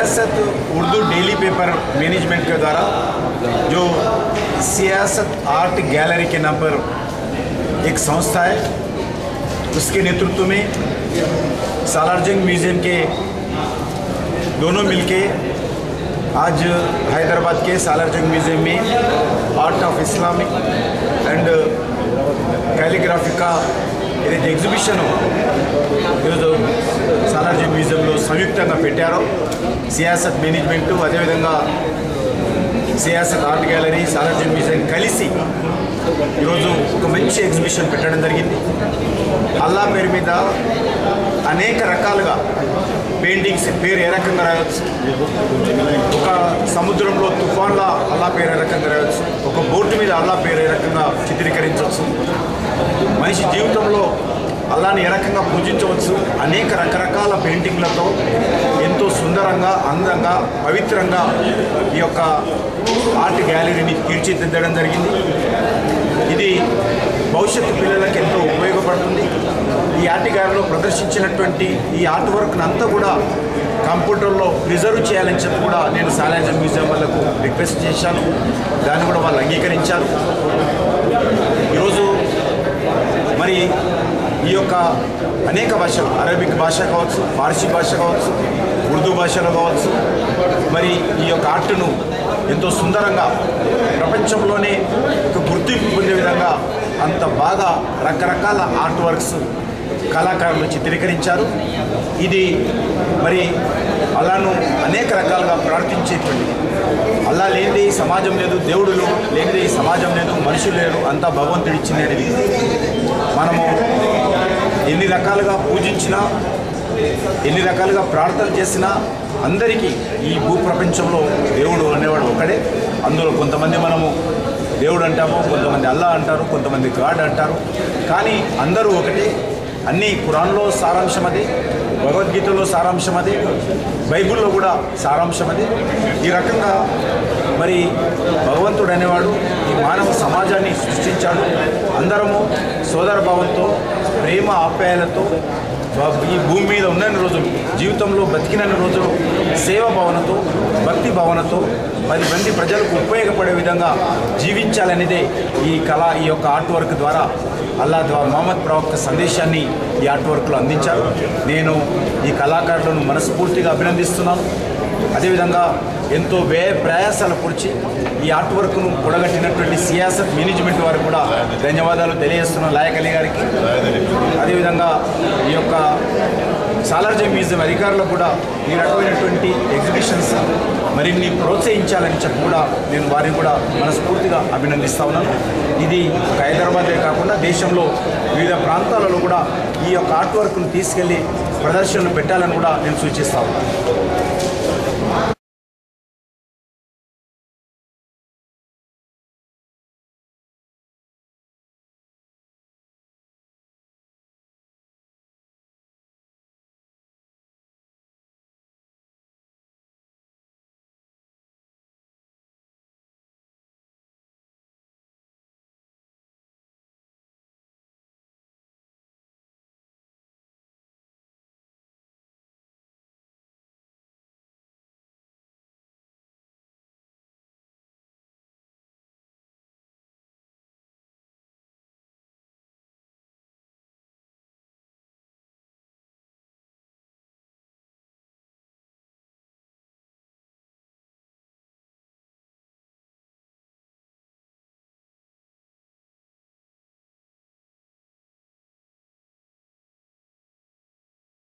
सियासत Urdu daily paper management के द्वारा जो सियासत आर्ट गैलरी के नाम पर एक संस्था है उसके नेतृत्व में सालारजंग म्यूज़ियम के दोनों मिलके आज हैदराबाद के सालारजंग म्यूज़ियम में आर्ट ऑफ इस्लामिक అండ్ క్యాలిగ్రాఫికా ఏదైతే ఎగ్జిబిషన్ ఈరోజు సాలార్జీ మ్యూజియంలో సంయుక్తంగా పెట్టారో సియాసత్ మేనేజ్మెంట్ అదేవిధంగా Siasat art gallery Salarjung museum కలిసి ఈరోజు ఒక మంచి ఎగ్జిబిషన్ పెట్టడం జరిగింది అల్లా పేరు మీద అనేక రకాలుగా పెయింటింగ్స్ పేరు ఏ రకంగా రాయవచ్చు ఒక సముద్రంలో తుఫాన్ల అల్లా పేరు ఏ రకంగా రాయవచ్చు ఒక బోటు మీద అల్లా పేరు ఏ రకంగా చిత్రీకరించవచ్చు మనిషి జీవితంలో అల్లాని ఏ రకంగా పూజించవచ్చు అనేక రకరకాల పెయింటింగ్లతో ఎంతో సుందరంగా అందంగా పవిత్రంగా ఈ యొక్క ఆర్ట్ గ్యాలరీని తీర్చిదిద్దడం జరిగింది ఇది భవిష్యత్తు పిల్లలకు ఎంతో ఉపయోగపడుతుంది ఈ ఆర్ట్ గ్యాలరీలో ప్రదర్శించినటువంటి ఈ ఆర్ట్ వర్క్ని అంతా కూడా కంప్యూటర్లో ప్రిజర్వ్ చేయాలని చెప్పి కూడా నేను సాలాజం మ్యూజియం వాళ్ళకు రిక్వెస్ట్ చేశాను దాన్ని కూడా వాళ్ళు అంగీకరించారు ఈరోజు మరి ఈ యొక్క అనేక భాషలు అరబిక్ భాష కావచ్చు ఫార్సీ భాష కావచ్చు ఉర్దూ భాషలో కావచ్చు మరి ఈ యొక్క ఆర్ట్ను ఎంతో సుందరంగా ప్రపంచంలోనే ఒక గుర్తింపు పొందే విధంగా అంత బాగా రకరకాల ఆర్ట్ వర్క్స్ కళాకారులు చిత్రీకరించారు ఇది మరి అల్లాను అనేక రకాలుగా ప్రార్థించేటువంటిది అల్లా లేనిది సమాజం లేదు దేవుడులు లేనిది సమాజం లేదు మనుషులు లేరు అంతా భగవంతుడు ఇచ్చింది అనేది మనము ఎన్ని రకాలుగా పూజించినా ఎన్ని రకాలుగా ప్రార్థన చేసినా అందరికీ ఈ భూ ప్రపంచంలో దేవుడు అనేవాడు ఒకడే అందులో కొంతమంది మనము దేవుడు అంటాము కొంతమంది అల్లా అంటారు కొంతమంది గాడ్ అంటారు కానీ అందరూ ఒకటే అన్నీ ఖురాన్లో సారాంశం అదే భగవద్గీతలో సారాంశం అదే బైబిల్లో కూడా సారాంశం అదే ఈ రకంగా మరి భగవంతుడు అనేవాడు ఈ మానవ సమాజాన్ని సృష్టించాడు అందరము సోదర భావంతో ప్రేమ ఆప్యాయలతో బ- ఈ భూమి మీద ఉన్నన్ని రోజులు జీవితంలో బతికినన్ని రోజులు సేవ భావనతో భక్తి భావనతో పది మంది ప్రజలకు ఉపయోగపడే విధంగా జీవించాలనేదే ఈ కళ ఈ యొక్క ఆర్ట్ వర్క్ ద్వారా అల్లా ద్వారా మహమ్మద్ ప్రవక్త సందేశాన్ని ఈ ఆర్ట్ వర్క్లో అందించారు నేను ఈ కళాకారులను మనస్ఫూర్తిగా అభినందిస్తున్నాను అదేవిధంగా ఎంతో వ్యయ ప్రయాసాలు పొడిచి ఈ ఆర్ట్ వర్క్ను కూడగట్టినటువంటి సియాసత్ మేనేజ్మెంట్ వారికి కూడా ధన్యవాదాలు తెలియజేస్తున్నాను లాయక్ అలీ గారికి అదేవిధంగా ఈ యొక్క సాలార్జీ మ్యూజియం అధికారులకు కూడా ఈ రకమైనటువంటి ఎగ్జిబిషన్స్ మరిన్ని ప్రోత్సహించాలని చెప్పి కూడా నేను వారిని కూడా మనస్ఫూర్తిగా అభినందిస్తా ఉన్నాను ఇది ఒక హైదరాబాదే కాకుండా దేశంలో వివిధ ప్రాంతాలలో కూడా ఈ యొక్క ఆర్ట్ వర్క్ను తీసుకెళ్ళి ప్రదర్శనలు పెట్టాలని కూడా నేను సూచిస్తా ఉన్నాను